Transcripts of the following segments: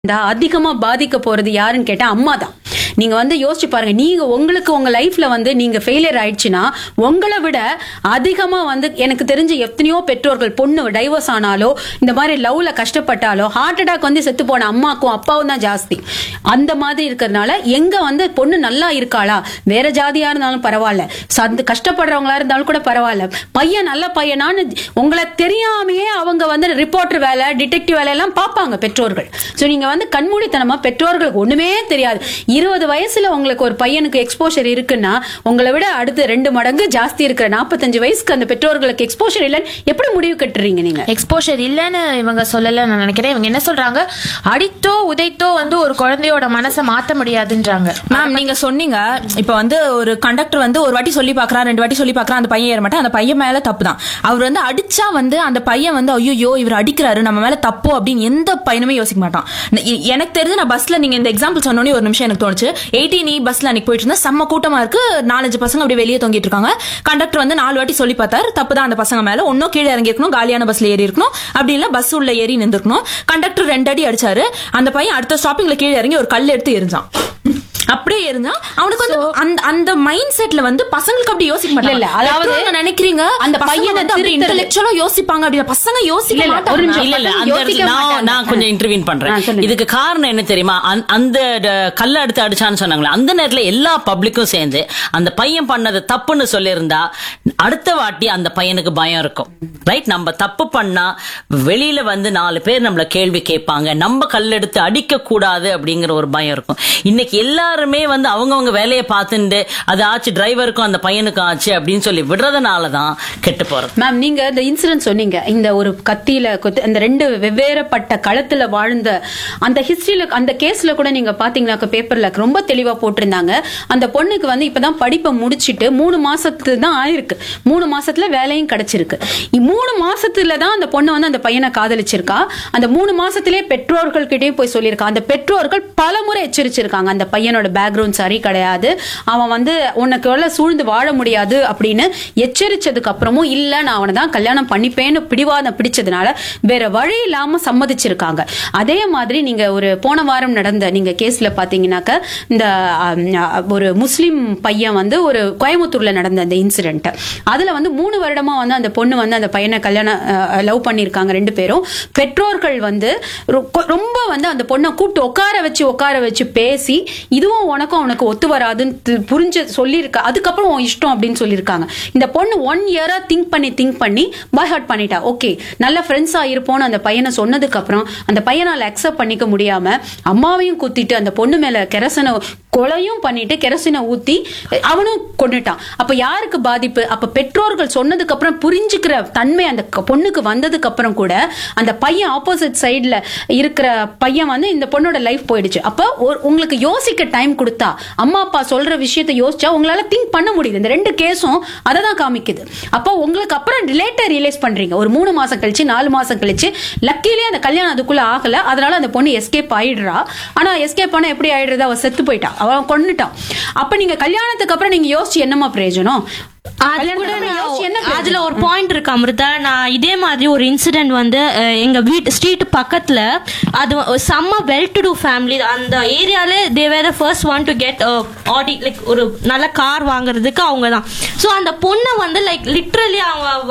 இருந்தா அதிகமா பாதிக்க போறது யாருன்னு கேட்டா அம்மா தான் நீங்க வந்து யோசிச்சு பாருங்க நீங்க உங்களுக்கு உங்க லைஃப்ல வந்து நீங்க ஃபெயிலியர் ஆயிடுச்சுன்னா உங்களை விட அதிகமா வந்து எனக்கு தெரிஞ்ச எத்தனையோ பெற்றோர்கள் பொண்ணு டைவர்ஸ் ஆனாலோ இந்த மாதிரி லவ்ல கஷ்டப்பட்டாலோ ஹார்ட் அட்டாக் வந்து செத்து போன அம்மாக்கும் அப்பாவும் தான் ஜாஸ்தி அந்த மாதிரி இருக்கிறதுனால எங்க வந்து பொண்ணு நல்லா இருக்காளா வேற ஜாதியா இருந்தாலும் பரவாயில்ல சந்து கஷ்டப்படுறவங்களா இருந்தாலும் கூட பரவாயில்ல பையன் நல்ல பையனான்னு உங்களை தெரியாமையே அவங்க வந்து ரிப்போர்ட்டர் வேலை டிடெக்டிவ் வேலை எல்லாம் பார்ப்பாங்க பெற்றோர்கள் சோ நீங்க வந்து கண்மூடித்தனமா பெற்றோர்களுக்கு ஒண்ணுமே தெரியாது இருபது வயசுல உங்களுக்கு ஒரு பையனுக்கு எக்ஸ்போஷர் இருக்குன்னா உங்களை விட அடுத்து ரெண்டு மடங்கு ஜாஸ்தி இருக்கிற நாற்பத்தஞ்சு வயசுக்கு அந்த பெற்றோர்களுக்கு எக்ஸ்போஷர் இல்லைன்னு எப்படி முடிவு கட்டுறீங்க நீங்க எக்ஸ்போஷர் இல்லைன்னு இவங்க சொல்லல நான் நினைக்கிறேன் இவங்க என்ன சொல்றாங்க அடித்தோ உதைத்தோ வந்து ஒரு குழந்தையோட மனசை மாத்த முடியாதுன்றாங்க மேம் நீங்க சொன்னீங்க இப்ப வந்து ஒரு கண்டக்டர் வந்து ஒரு வாட்டி சொல்லி பாக்குறான் ரெண்டு வாட்டி சொல்லி பாக்குறான் அந்த பையன் ஏற மாட்டான் அந்த பையன் மேல தப்பு தான் அவர் வந்து அடிச்சா வந்து அந்த பையன் வந்து ஐயோ இவர் அடிக்கிறாரு நம்ம மேல தப்போ அப்படின்னு எந்த பையனுமே யோசிக்க மாட்டான் ந- எ- எனக்கு தெரிஞ்சு நான் பஸ்ல நீங்க இந்த எக்ஸாம்பிள் சொன்னோன்னே ஒரு நிமிஷம் எனக்கு தோணுச்சு எயிட்டீன் பஸ்ல அன்னைக்கு போயிட்டு இருந்தா செம்ம கூட்டமா இருக்கு நாலஞ்சு பசங்க அப்படியே வெளியே தொங்கிட்டு இருக்காங்க கண்டக்டர் வந்து நாலு வாட்டி சொல்லி பார்த்தாரு தப்பு தான் அந்த பசங்க மேல ஒன்னும் கீழே இறங்கி இருக்கணும் காலியான பஸ்ல ஏறி இருக்கணும் அப்படி இல்ல பஸ் உள்ள ஏறி நின்றுக்கணும் கண்டக்டர் ரெண்டு அடி அடிச்சாரு அந்த பையன் அடுத்த ஸ்டாப்பிங்ல கீழே இறங்கி ஒரு கல் எடுத்து எரிஞ்சான் அப்படியே இருந்தா அவனுக்கு வந்து அந்த அந்த மைண்ட் செட்ல வந்து பசங்களுக்கு அப்படி யோசிக்க மாட்டாங்க இல்ல, அதாவது பெற்றோர்கள் நினைக்கிறீங்க அந்த அந்த பையனை பையனை வந்து திருத்தறது. இன்டெலெக்சுவலா யோசிப்பாங்க அப்படி பசங்க யோசிக்க இல்ல, இல்ல, ஒரு மாட்டாங்க நிமிஷம். இல்ல இல்ல பசங்க அந்த யோசிக்க இடத்துல நான் மாட்டாங்க. நான் கொஞ்சம் இன்டர்வியூ ஆ, பண்றேன் சொல்லுங்க. இதுக்கு காரணம் என்ன தெரியுமா அந்த- அந்த ட- கல்ல எடுத்து அடிச்சான்னு சொன்னாங்களே அந்த நேரத்துல எல்லா பப்ளிக்கும் சேர்ந்து அந்த பையன் பண்ணது தப்புன்னு சொல்லியிருந்தா அடுத்த வாட்டி அந்த பையனுக்கு பயம் இருக்கும் ரைட் நம்ம தப்பு பண்ணா வெளியில வந்து நாலு பேர் நம்மள கேள்வி கேட்பாங்க நம்ம கல் எடுத்து அடிக்க கூடாது அப்படிங்கிற ஒரு பயம் இருக்கும் இன்னைக்கு எல்லாருமே வந்து அவங்கவங்க வேலையை பார்த்துட்டு அது ஆச்சு டிரைவருக்கும் அந்த பையனுக்கும் ஆச்சு அப்படின்னு சொல்லி விடுறதுனால தான் கெட்டு போறது மேம் நீங்க இந்த இன்சிடென்ட் சொன்னீங்க இந்த ஒரு கத்தியில குத்து- அந்த ரெண்டு வெவ்வேறுபட்ட களத்துல வாழ்ந்த அந்த ஹிஸ்டரியில அந்த கேஸ்ல கூட நீங்க பாத்தீங்கன்னாக்க பேப்பர்ல ரொம்ப தெளிவா போட்டிருந்தாங்க அந்த பொண்ணுக்கு வந்து இப்பதான் படிப்பை முடிச்சிட்டு மூணு மாசத்துக்கு தான் ஆயிருக்கு மூணு மாசத்துல வேலையும் கிடைச்சிருக்கு இ- மூணு மாசத்துல தான் அந்த பொண்ணு வந்து அந்த பையனை காதலிச்சிருக்கா அந்த மூணு மாசத்திலே பெற்றோர்கள் கிட்டயும் போய் சொல்லியிருக்கா அந்த பெற்றோர்கள் பல முறை எச்சரிச்சிருக்காங்க அந்த பையனோட பேக்ரவுண்ட் சரி கிடையாது அவன் வந்து உனக்கு எவ்வளவு சூழ்ந்து வாழ முடியாது அப்படின்னு எச்சரிச்சதுக்கு அப்புறமும் இல்ல நான் அவனை தான் கல்யாணம் பண்ணிப்பேன்னு பிடிவாதம் பிடிச்சதுனால வேற வழி இல்லாம சம்மதிச்சிருக்காங்க அதே மாதிரி நீங்க ஒரு போன வாரம் நடந்த நீங்க கேஸ்ல பாத்தீங்கன்னாக்க இந்த ஆம், ஒரு முஸ்லிம் பையன் வந்து ஒரு கோயம்புத்தூர்ல நடந்த அந்த இன்சிடென்ட் அதுல வந்து மூணு வருடமா வந்து அந்த பொண்ணு வந்து அந்த பையனை கல்யாணம் லவ் பண்ணிருக்காங்க ரெண்டு பேரும் பெற்றோர்கள் வந்து ரொ- கொ- ரொம்ப வந்து அந்த பொண்ணை கூப்பிட்டு உட்கார வச்சு உட்கார வச்சு பேசி இதுவும் உனக்கும் அவனுக்கு ஒத்து வராதுன்னு தி- புரிஞ்சு சொல்லியிருக்க அதுக்கப்புறம் உன் இஷ்டம் அப்படின்னு சொல்லியிருக்காங்க இந்த பொண்ணு ஒன் இயரா திங்க் பண்ணி திங்க் பண்ணி பாய் ஹார்ட் பண்ணிட்டா ஓகே நல்ல ஃப்ரெண்ட்ஸா இருப்போம்னு அந்த பையனை சொன்னதுக்கு அப்புறம் அந்த பையனால அக்செப்ட் பண்ணிக்க முடியாம அம்மாவையும் குத்திட்டு அந்த பொண்ணு மேல கெரசனை கொலையும் பண்ணிட்டு கெரசினை ஊத்தி அவனும் கொண்டுட்டான் அப்ப யாருக்கு பாதிப்பு அப்ப பெற்றோர்கள் சொன்னதுக்கு அப்புறம் புரிஞ்சுக்கிற தன்மை அந்த க- பொண்ணுக்கு வந்ததுக்கு அப்புறம் கூட அந்த பையன் ஆப்போசிட் சைடுல இருக்கிற பையன் வந்து இந்த பொண்ணோட லைஃப் போயிடுச்சு அப்ப ஒரு- உங்களுக்கு யோசிக்க டைம் கொடுத்தா அம்மா அப்பா சொல்ற விஷயத்தை யோசிச்சா உங்களால திங்க் பண்ண முடியுது இந்த ரெண்டு கேஸும் அதை தான் காமிக்குது அப்போ உங்களுக்கு அப்புறம் ரிலேட்டை ரியலைஸ் பண்றீங்க ஒரு மூணு மாசம் கழிச்சு நாலு மாசம் கழிச்சு லக்கிலே அந்த கல்யாணம் அதுக்குள்ள ஆகல அதனால அந்த பொண்ணு எஸ்கேப் ஆயிடுறா ஆனா எஸ்கேப் ஆனா எப்படி ஆயிடுறது அவ செத்து போயிட்டா அவன் கொன்னுட்டான் அப்ப நீங்க கல்யாணத்துக்கு அப்புறம் நீங்க யோசிச்சு என்னமா பிரயோஜனம் அது கல்யாணத்துக்கு கூட அப்புறம் நான் யோசிச்சு என்ன பிரயோஜனம்? அதுல ஒரு பாயிண்ட் இருக்கு அமிர்தா நான் இதே மாதிரி ஒரு இன்சிடென்ட் வந்து அஹ், எங்க வீட்டு ஸ்ட்ரீட் பக்கத்துல அது வ- ஒரு செம்ம வெல் டு டூ ஃபேமிலி அந்த ஏரியால they were first one to get Audi like ஒரு நல்ல கார் வாங்குறதுக்கு அவங்க தான் ஸோ அந்த பொண்ணை வந்து லைக் லிட்ரலி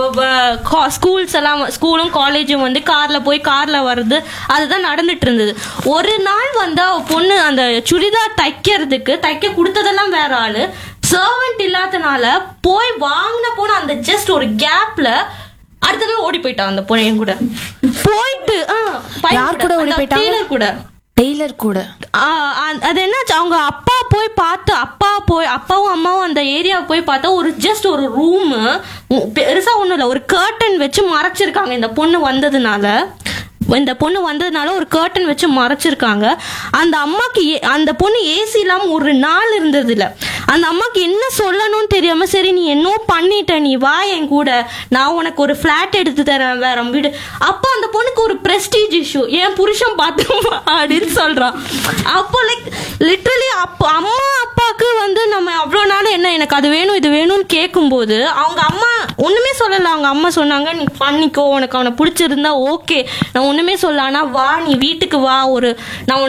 அவங்க ஸ்கூல்ஸ் எல்லாம் ஸ்கூலும் காலேஜும் வந்து கார்ல போய் கார்ல வர்றது அதுதான் நடந்துட்டு இருந்தது ஒரு நாள் வந்து அவ பொண்ணு அந்த சுடிதார் தைக்கிறதுக்கு தைக்க கொடுத்ததெல்லாம் வேற ஆளு சர்வெண்ட் இல்லாதனால போய் வாங்கின போன அந்த ஜஸ்ட் ஒரு கேப்ல அடுத்த நாள் ஓடி போயிட்டான் அந்த பொண்ணையும் கூட போயிட்டு ஆ, பையன் யார் கூட ஓடி அந்த போயிட்டாங்க? tailor கூட டெய்லர் கூட ஆ, அ- அது என்னாச்சு அவங்க அப்பா போய் பார்த்து அப்பா போய் அப்பாவும் அம்மாவும் அந்த ஏரியா போய் பார்த்தா ஒரு ஜஸ்ட் ஒரு ரூம் பெருசா ஒண்ணும் இல்ல ஒரு கர்டன் வச்சு மறைச்சிருக்காங்க இந்த பொண்ணு வந்ததுனால இந்த பொண்ணு வந்ததுனால ஒரு கர்டன் வச்சு மறைச்சிருக்காங்க அந்த அம்மாக்கு ஏ- அந்த பொண்ணு ஏசி இல்லாம ஒரு நாள் இருந்தது இல்ல அந்த அம்மாக்கு என்ன சொல்லணும்னு தெரியாம சரி நீ என்ன பண்ணிட்ட நீ வா என் கூட நான் உனக்கு ஒரு ஃபிளாட் எடுத்து தரேன் வேற வீடு அப்போ அந்த பொண்ணுக்கு ஒரு பிரஸ்டீஜ் இஷ்யூ என் புருஷன் பார்த்து அப்படின்னு சொல்றான் அப்போ லைக் லிட்ரலி அப்போ அம்மா அப்பாவுக்கு வந்து நம்ம அவ்வளோ நாள் என்ன எனக்கு அது வேணும் இது வேணும்னு கேட்கும்போது அவங்க அம்மா ஒண்ணுமே சொல்லல அவங்க அம்மா சொன்னாங்க நீ பண்ணிக்கோ உனக்கு அவனை பிடிச்சிருந்தா ஓகே நான் ஒண்ணுமே சொல்ல ஆனா வா நீ வீட்டுக்கு வா ஒரு நான்